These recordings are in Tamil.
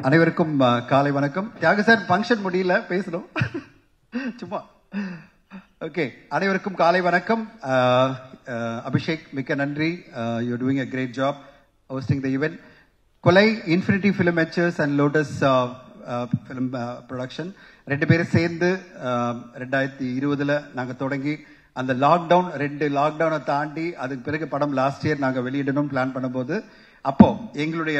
அனைவருக்கும் அ, காலை வணக்கம் தியாக சார் ஃபங்க்ஷன் முடியல பேசணும் சும்மா ஓகே அனைவருக்கும் காலை வணக்கம் அ, அ, அபிஷேக் மிக்க நன்றி you doing a great job hosting the event Kolai infinity film ventures and lotus film production ரெண்டு பேரும் சேர்ந்து அஹ், ரெண்டாயிரத்தி இருபதுல நாங்க தொடங்கி அந்த லாக்டவுன் ரெண்டு லாக்டவுனை தாண்டி அதுக்கு பிறகு படம் லாஸ்ட் இயர் நாங்க வெளியிடணும் பிளான் பண்ணும்போது அப்போ எங்களுடைய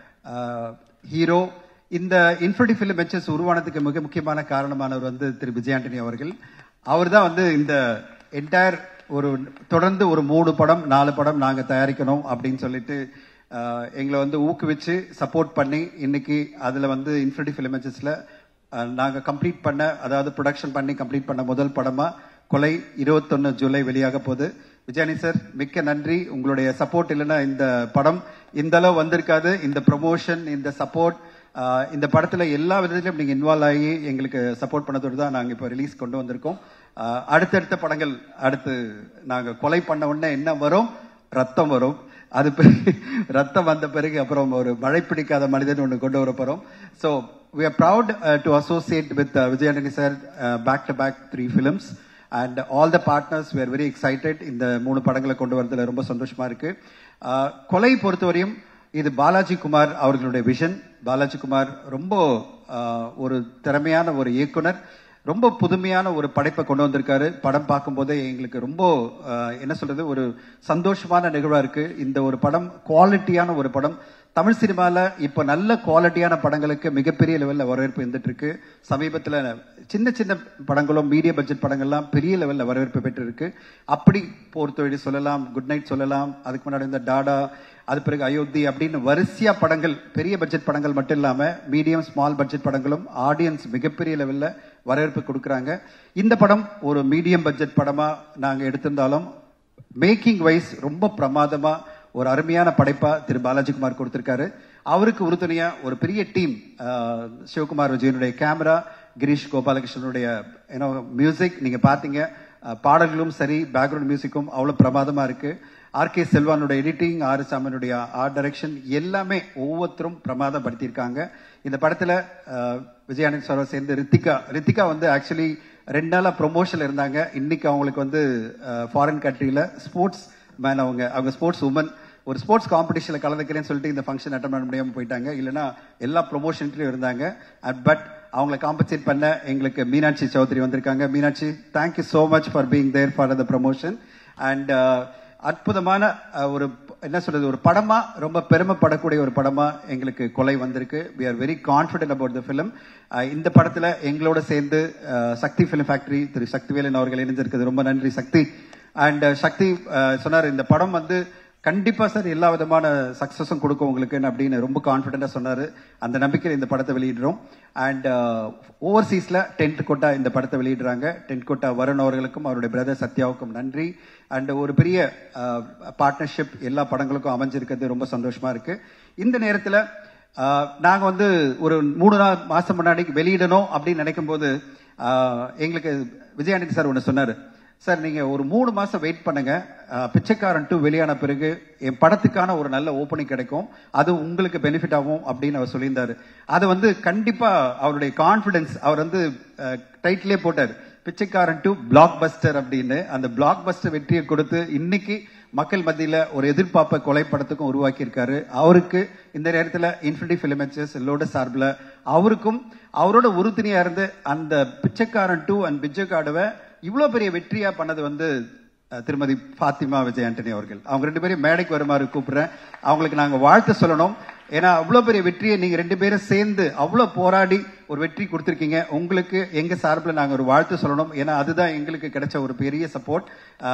ஹீரோ இந்த இன்ஃபினிட்டி ஃபிலிம் வெஞ்சர்ஸ் உருவானதுக்கு மிக முக்கியமான காரணமானவர் வந்து திரு விஜய் ஆண்டனி அவர்கள் அவர் தான் வந்து இந்த என்டையர் ஒரு தொடர்ந்து ஒரு மூணு படம் நாலு படம் நாங்க தயாரிக்கணும் அப்படின்னு சொல்லிட்டு ஆஹ், எங்களை வந்து ஊக்குவிச்சு சப்போர்ட் பண்ணி இன்னைக்கு அதுல வந்து இன்ஃபினிட்டி ஃபிலிமேஜஸ்ல நாங்க கம்ப்ளீட் பண்ண அதாவது ப்ரொடக்ஷன் பண்ணி கம்ப்ளீட் பண்ண முதல் படமா கொலை இருபத்தொன்னு ஜூலை வெளியாக போகுது விஜயானி சார் மிக்க நன்றி உங்களுடைய சப்போர்ட் இல்லைன்னா இந்த படம் இந்த அளவு வந்திருக்காது இந்த ப்ரொமோஷன் இந்த சப்போர்ட் இந்த படத்துல எல்லா விதத்திலும் நீங்க இன்வால்வ் ஆகி எங்களுக்கு சப்போர்ட் பண்ணதோடு தான் நாங்க இப்போ ரிலீஸ் கொண்டு வந்திருக்கோம் ஆஹ், அடுத்தடுத்த படங்கள் அடுத்து நாங்க கொலை பண்ண உடனே என்ன வரும் ரத்தம் வரும் அது பிறகு ரத்தம் வந்த பிறகு அப்புறம் ஒரு மழை பிடிக்காத மனிதன் ஒன்று கொண்டு வர போறோம் so we are proud to associate with Vijayani sir back to back three films and all the partners we are very excited இந்த மூணு படங்களை கொண்டு வரதுல ரொம்ப சந்தோஷமா இருக்கு ஆஹ், கொலை பொறுத்தவரையும் இது பாலாஜி குமார் அவர்களுடைய விஷன் பாலாஜி குமார் ரொம்ப ஆஹ், ஒரு திறமையான ஒரு இயக்குனர் ரொம்ப புதுமையான ஒரு படைப்பை கொண்டு வந்திருக்காரு படம் பார்க்கும்போதே எங்களுக்கு ரொம்ப ஆஹ், என்ன சொல்றது ஒரு சந்தோஷமான நிகழ்வா இருக்கு இந்த ஒரு படம் குவாலிட்டியான ஒரு படம் தமிழ் சினிமால இப்ப நல்ல குவாலிட்டியான படங்களுக்கு மிகப்பெரிய லெவல்ல வரவேற்பு இருந்துட்டு இருக்கு சமீபத்துல சின்ன சின்ன படங்களும் மீடிய பட்ஜெட் படங்கள்லாம் பெரிய லெவல்ல வரவேற்பு பெற்று இருக்கு அப்படி போர் தொழில் சொல்லலாம் குட் நைட் சொல்லலாம் அதுக்கு முன்னாடி இந்த டாடா அது பிறகு அயோத்தி அப்படின்னு வரிசையா படங்கள் பெரிய பட்ஜெட் படங்கள் மட்டும் இல்லாம மீடியம் ஸ்மால் பட்ஜெட் படங்களும் ஆடியன்ஸ் மிகப்பெரிய லெவல்ல வரவேற்பு கொடுக்கறாங்க இந்த படம் ஒரு மீடியம் பட்ஜெட் படமா நாங்க எடுத்திருந்தாலும் மேக்கிங் வைஸ் ரொம்ப பிரமாதமா ஒரு அருமையான படைப்பா திரு பாலாஜிகுமார் கொடுத்திருக்காரு அவருக்கு உறுதுணையா ஒரு பெரிய டீம் சிவகுமார் விஜயனுடைய கேமரா கிரீஷ் கோபாலகிருஷ்ணனுடைய ஏன்னோ மியூசிக் நீங்க பாத்தீங்க அஹ், பாடல்களும் சரி பேக்ரவுண்ட் மியூசிக்கும் அவ்வளவு பிரமாதமா இருக்கு ஆர் கே செல்வானுடைய எடிட்டிங் ஆர் சாமனுடைய ஆர்ட் டைரக்ஷன் எல்லாமே ஒவ்வொருத்தரும் பிரமாதம் படுத்தியிருக்காங்க இந்த படத்துல அஹ், விஜயானந்த் சாரோட சேர்ந்து ரித்திகா ரித்திகா வந்து ஆக்சுவலி ரெண்டு நாளா ப்ரொமோஷன்ல இருந்தாங்க இன்னைக்கு அவங்களுக்கு வந்து ஃபாரின் கண்ட்ரியில ஸ்போர்ட்ஸ் மேன் அவங்க அவங்க ஸ்போர்ட்ஸ் உமன் ஒரு ஸ்போர்ட்ஸ் காம்படிஷன்ல கலந்துக்கிறேன்னு சொல்லிட்டு இந்த ஃபங்க்ஷன் அட்டன் பண்ண முடியாம போயிட்டாங்க இல்லைன்னா எல்லா ப்ரொமோஷன்லயும் இருந்தாங்க பட் அவங்களை காம்பன்சேட் பண்ண எங்களுக்கு மீனாட்சி சௌத்ரி வந்திருக்காங்க Meenakshi thank you so much for being there for the promotion and அற்புதமான அஹ், ஒரு என்ன சொல்றது ஒரு படமா ரொம்ப பெருமைப்படக்கூடிய ஒரு படமா எங்களுக்கு கொலை வந்திருக்கு we are very confident about the film அஹ், இந்த படத்துல எங்களோட சேர்ந்து அஹ், சக்தி ஃபிலிம் ஃபேக்டரி திரு சக்திவேலன் அவர்கள் இணைஞ்சிருக்கிறது ரொம்ப நன்றி சக்தி அண்ட் சக்தி அஹ், சொன்னார் இந்த படம் வந்து கண்டிப்பா சார் எல்லா விதமான சக்சஸும் கொடுக்கும் உங்களுக்கு அப்படின்னு ரொம்ப கான்பிடண்டா சொன்னாரு அந்த நம்பிக்கையில் இந்த படத்தை வெளியிடுறோம் அண்ட் ஓவர்சீஸ்ல டென்ட் கோட்டா இந்த படத்தை வெளியிடுறாங்க டென்ட் கோட்டா வருண் அவர்களுக்கும் அவருடைய பிரதர் சத்யாவுக்கும் நன்றி அண்ட் ஒரு பெரிய பார்ட்னர்ஷிப் எல்லா படங்களுக்கும் அமைஞ்சிருக்கிறது ரொம்ப சந்தோஷமா இருக்கு இந்த நேரத்துல ஆஹ், நாங்க வந்து ஒரு மூணு நாள் மாசம் முன்னாடி வெளியிடணும் அப்படின்னு நினைக்கும் போது ஆஹ், எங்களுக்கு விஜயானந்தி சார் ஒன்று சொன்னாரு சார் நீங்க ஒரு மூணு மாசம் வெயிட் பண்ணுங்க அஹ், பிச்சைக்காரன் டூ வெளியான பிறகு என் படத்துக்கான ஒரு நல்ல ஓப்பனிங் கிடைக்கும் அது உங்களுக்கு பெனிஃபிட் ஆகும் அப்படின்னு அவர் சொல்லியிருந்தாரு அது வந்து கண்டிப்பா அவருடைய கான்பிடன்ஸ் அவர் வந்து டைட்டிலே போட்டார் பிச்சைக்காரன் டூ பிளாக் பஸ்டர் அப்படின்னு அந்த பிளாக் பஸ்டர் வெற்றியை கொடுத்து இன்னைக்கு மக்கள் மத்தியில ஒரு எதிர்பார்ப்பை கொலை படத்துக்கும் உருவாக்கி இருக்காரு அவருக்கு இந்த நேரத்துல இன்ஃபினிட்டி பிலிமெச்சர்ஸ் லோட சார்பில் அவருக்கும் அவரோட உறுதுணையா இருந்து அந்த பிச்சைக்காரன் டூ அண்ட் பிச்சைக்காடுவை இவ்வளவு பெரிய வெற்றியா பண்ணது வந்து அஹ், திருமதி ஃபாத்திமா விஜய் ஆண்டனி அவர்கள் அவங்க ரெண்டு பேரும் மேடைக்கு வருமாறு கூப்பிடுறேன் அவங்களுக்கு நாங்க வாழ்த்து சொல்லணும் ஏன்னா அவ்வளவு பெரிய வெற்றியை நீங்க ரெண்டு பேரும் சேர்ந்து அவ்வளவு போராடி ஒரு வெற்றி கொடுத்திருக்கீங்க உங்களுக்கு எங்க சார்பில் நாங்க ஒரு வாழ்த்து சொல்லணும் ஏன்னா அதுதான் எங்களுக்கு கிடைச்ச ஒரு பெரிய support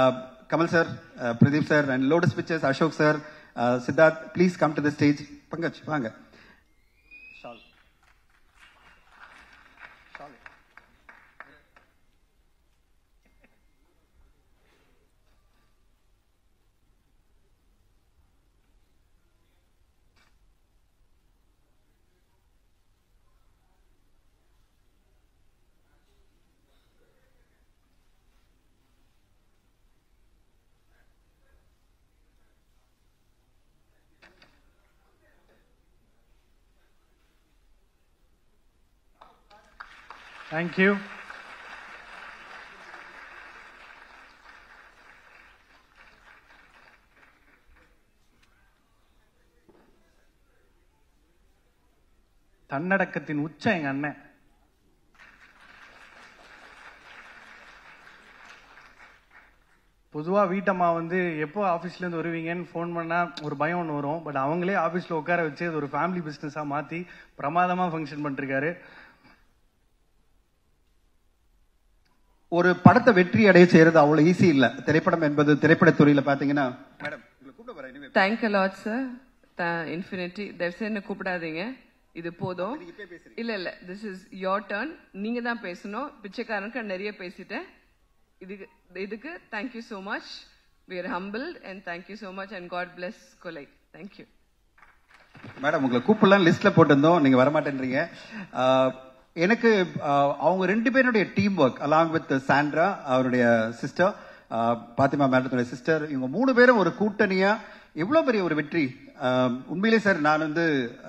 Kamal sir Pradeep sir and lotus pictures Ashok sir Siddharth please come to the stage Pankaj வாங்க தேங்க்யூ தன்னடக்கத்தின் உச்சம் எங்க அண்ணன் பொதுவா வீட்டம்மா வந்து எப்போ ஆபீஸ்ல இருந்து வருவீங்கன்னு ஃபோன் பண்ணா ஒரு பயம் ஒன்று வரும் பட் அவங்களே ஆபீஸ்ல உட்கார வச்சு அது ஒரு ஃபேமிலி பிசினஸா மாத்தி பிரமாதமா ஃபங்க்ஷன் பண்ணிருக்காரு ஒரு படத்தை வெற்றி அடைய செய்யறது அவ்வளவு ஈஸி இல்ல திரைப்படம் என்பது திரைப்படத் துறையில பாத்தீங்கன்னா மேடம் உங்களை கூப்பிட வரேன் anyway. Thank lot sir infinity தயவுசெய்து என்ன கூப்பிடாதீங்க இது போதும் இல்ல இல்ல திஸ் இஸ் யோர் டர்ன் நீங்க தான் பேசணும் பிச்சைக்காரனுக்கு நிறைய பேசிட்டேன் இதுக்கு இதுக்கு thank you so much we are humbled and thank you so much and god bless Kolai thank you madam உங்களை கூப்பிடலாம் லிஸ்ட்ல போட்டிருந்தோம் நீங்க வரமாட்டேன்றீங்க ஆஹ், எனக்கு ஆஹ், அவங்க ரெண்டு பேருடைய team work along with Sandra அவருடைய சிஸ்டர் பாத்திமா மேடத்துடைய சிஸ்டர் இவங்க மூணு பேரும் ஒரு கூட்டணியா எவ்வளவு பெரிய ஒரு வெற்றி ஆஹ், உண்மையிலே சார் நான் வந்து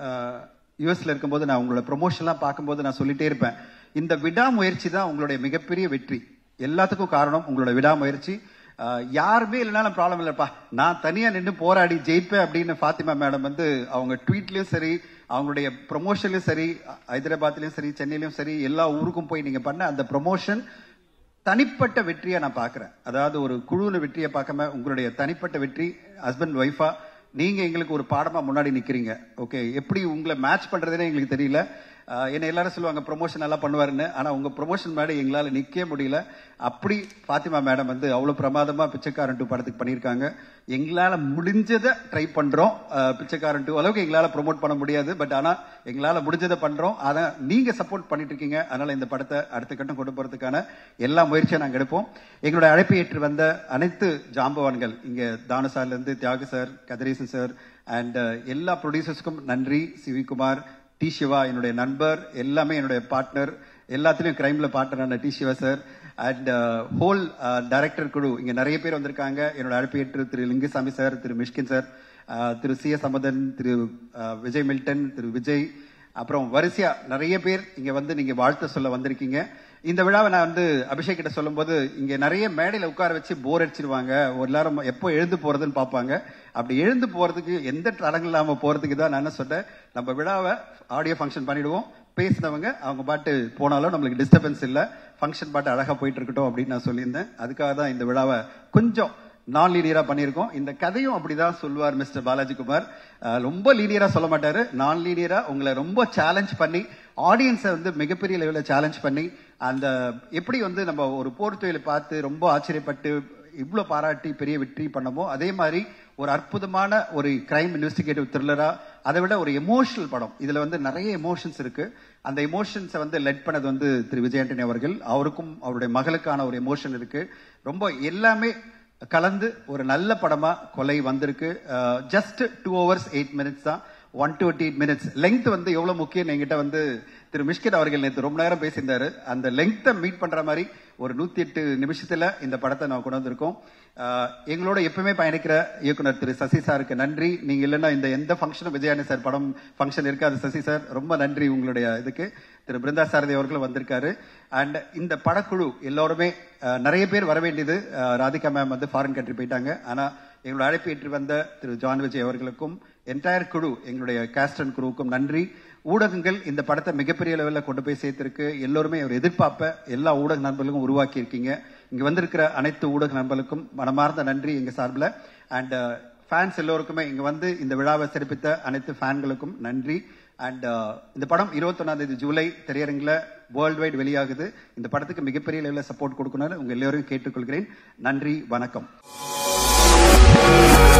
யூஎஸ்ல இருக்கும்போது நான் உங்களோட ப்ரொமோஷன்லாம் பார்க்கும்போது நான் சொல்லிட்டே இருப்பேன் இந்த விடாமுயற்சி தான் உங்களுடைய மிகப்பெரிய வெற்றி எல்லாத்துக்கும் காரணம் உங்களோட விடாமுயற்சி ஆஹ் யாருமே இல்லைனாலும் ப்ராப்ளம் இல்லப்பா நான் தனியா நின்று போராடி ஜெயிப்பேன் அப்படின்னு ஃபாத்திமா மேடம் வந்து அவங்க ட்வீட்லயும் சரி அவங்களுடைய ப்ரொமோஷன்லயும் சரி ஹைதராபாத்லயும் சரி சென்னையிலயும் சரி எல்லா ஊருக்கும் போய் நீங்க பண்ண அந்த ப்ரொமோஷன் தனிப்பட்ட வெற்றியை நான் பார்க்கிறேன் அதாவது ஒரு குழுவில் வெற்றியை பார்க்காம உங்களுடைய தனிப்பட்ட வெற்றி ஹஸ்பண்ட் ஒய்ஃபா நீங்க எங்களுக்கு ஒரு பாடமா முன்னாடி நிக்கிறீங்க ஓகே எப்படி உங்களை மேட்ச் பண்றதுனே எங்களுக்கு தெரியல ஆஹ் என்ன எல்லாரும் சொல்லுவாங்க ப்ரொமோஷன் நல்லா பண்ணுவாருன்னு ஆனா உங்க ப்ரொமோஷன் மேடம் எங்களால நிக்கவே முடியல அப்படி பாத்திமா மேடம் வந்து அவ்வளவு பிரமாதமா பிச்சைக்காரன் டூ படத்துக்கு பண்ணியிருக்காங்க எங்களால முடிஞ்சதை ட்ரை பண்றோம் ஆஹ் பிச்சைக்காரன் டூ அளவுக்கு எங்களால ப்ரோமோட் பண்ண முடியாது பட் ஆனா எங்களால முடிஞ்சதை பண்றோம் ஆனா நீங்க சப்போர்ட் பண்ணிட்டு இருக்கீங்க அதனால இந்த படத்தை அடுத்த கட்டம் கொண்டு போறதுக்கான எல்லா முயற்சியும் நாங்க எடுப்போம் எங்களுடைய அழைப்பை ஏற்று வந்த அனைத்து ஜாம்பவான்கள் இங்க தானசார்ல இருந்து Thiyagu sir Kathiresan sir and எல்லா ப்ரொடியூசர்ஸ்க்கும் நன்றி சிவிகுமார் டி சிவா என்னுடைய நண்பர் எல்லாமே என்னுடைய பார்ட்னர் எல்லாத்துலயும் கிரைம்ல பார்ட்னரான T Siva sir and whole director குழு இங்க நிறைய பேர் வந்திருக்காங்க என்னோட அழைப்பு ஏற்று திரு லிங்குசாமி சார் திரு மிஷ்கின் சார் அஹ், திரு சி எஸ் அமதன் திரு அஹ், விஜய் மில்டன் திரு விஜய் அப்புறம் வரிசையா நிறைய பேர் இங்க வந்து நீங்க வாழ்த்து சொல்ல வந்திருக்கீங்க இந்த விழாவை நான் வந்து அபிஷேக் கிட்ட சொல்லும்போது இங்க நிறைய மேடையில உட்கார வச்சு போர் அடிச்சிருவாங்க ஒரு எல்லாரும் எப்போ எழுந்து போறதுன்னு பார்ப்பாங்க அப்படி எழுந்து போறதுக்கு எந்த தடங்கள் இல்லாம போறதுக்கு தான் நான் என்ன சொன்னேன் நம்ம விழாவை ஆடியோ ஃபங்க்ஷன் பண்ணிடுவோம் பேசினவங்க அவங்க பாட்டு போனாலும் நம்மளுக்கு டிஸ்டர்பன்ஸ் இல்ல ஃபங்க்ஷன் பாட்டு அழகா போயிட்டு இருக்கட்டும் அப்படின்னு நான் சொல்லியிருந்தேன் அதுக்காக தான் இந்த விழாவை கொஞ்சம் நான் லீனியரா பண்ணியிருக்கோம் இந்த கதையும் அப்படிதான் சொல்லுவார் மிஸ்டர் பாலாஜி குமார் அஹ், ரொம்ப லீனியரா சொல்ல மாட்டாரு நான் லீனியரா உங்களை ரொம்ப சேலஞ்ச் பண்ணி ஆடியன்ஸை வந்து மிகப்பெரிய லெவலில் சேலஞ்ச் பண்ணி அந்த எப்படி வந்து நம்ம ஒரு போர் தொழிலை பார்த்து ரொம்ப ஆச்சரியப்பட்டு இவ்வளவு பாராட்டி பெரிய வெற்றி பண்ணமோ அதே மாதிரி ஒரு அற்புதமான ஒரு கிரைம் இன்வெஸ்டிகேட்டிவ் த்ரில்லரா அதை விட ஒரு எமோஷனல் படம் இதுல வந்து நிறைய எமோஷன்ஸ் இருக்கு அந்த எமோஷன்ஸை வந்து லெட் பண்ணது வந்து திரு விஜய் ஆண்டனி அவர்கள் அவருக்கும் அவருடைய மகளுக்கான ஒரு எமோஷன் இருக்கு ரொம்ப எல்லாமே கலந்து ஒரு நல்ல படமா கொலை வந்திருக்கு just two hours eight minutes தான் one two eight minutes length வந்து எவ்வளவு முக்கியம் என்கிட்ட வந்து திரு மிஷ்கின் அவர்கள் நேற்று ரொம்ப நேரம் பேசியிருந்தாரு அந்த லெங்த்தை மீட் பண்ற மாதிரி ஒரு நூத்தி எட்டு நிமிஷத்துல இந்த படத்தை நான் கொண்டு வந்திருக்கோம் ஆஹ் எங்களோட எப்பவுமே பயணிக்கிற இயக்குனர் திரு சசி சாருக்கு நன்றி நீங்க இல்லைன்னா இந்த எந்த ஃபங்க்ஷனும் விஜயானி சார் படம் ஃபங்க்ஷன் இருக்காது சசி சார் ரொம்ப நன்றி உங்களுடைய இதுக்கு திரு பிருந்தா சாரதி அவர்களும் வந்திருக்காரு அண்ட் இந்த படக்குழு எல்லோருமே ஆஹ் நிறைய பேர் வர வேண்டியது ஆஹ் ராதிகா மேம் வந்து ஃபாரின் கண்ட்ரி போயிட்டாங்க ஆனா எங்களோட அழைப்பு ஏற்று வந்த திரு ஜான் விஜய் அவர்களுக்கும் என்டையர் குழு எங்களுடைய கேஸ்டன் குழுவுக்கும் நன்றி ஊடகங்கள் இந்த படத்தை மிகப்பெரிய லெவலில் கொண்டு போய் சேர்த்திருக்கு எல்லோருமே ஒரு எதிர்பார்ப்பை எல்லா ஊடக நண்பர்களுக்கும் உருவாக்கி இருக்கீங்க இங்க வந்திருக்கிற அனைத்து ஊடக நண்பர்களுக்கும் மனமார்ந்த நன்றி எங்க சார்பில் அண்ட் ஃபேன்ஸ் எல்லோருக்குமே இங்க வந்து இந்த விழாவை சிறப்பித்த அனைத்து ஃபேன்களுக்கும் நன்றி அண்ட் இந்த படம் இருபத்தொன்னாம் தேதி ஜூலை திரையரங்கில் வேர்ல்டு வைட் வெளியாகுது இந்த படத்துக்கு மிகப்பெரிய லெவலில் சப்போர்ட் கொடுக்கணும்னு உங்க எல்லோரையும் கேட்டுக்கொள்கிறேன் நன்றி வணக்கம்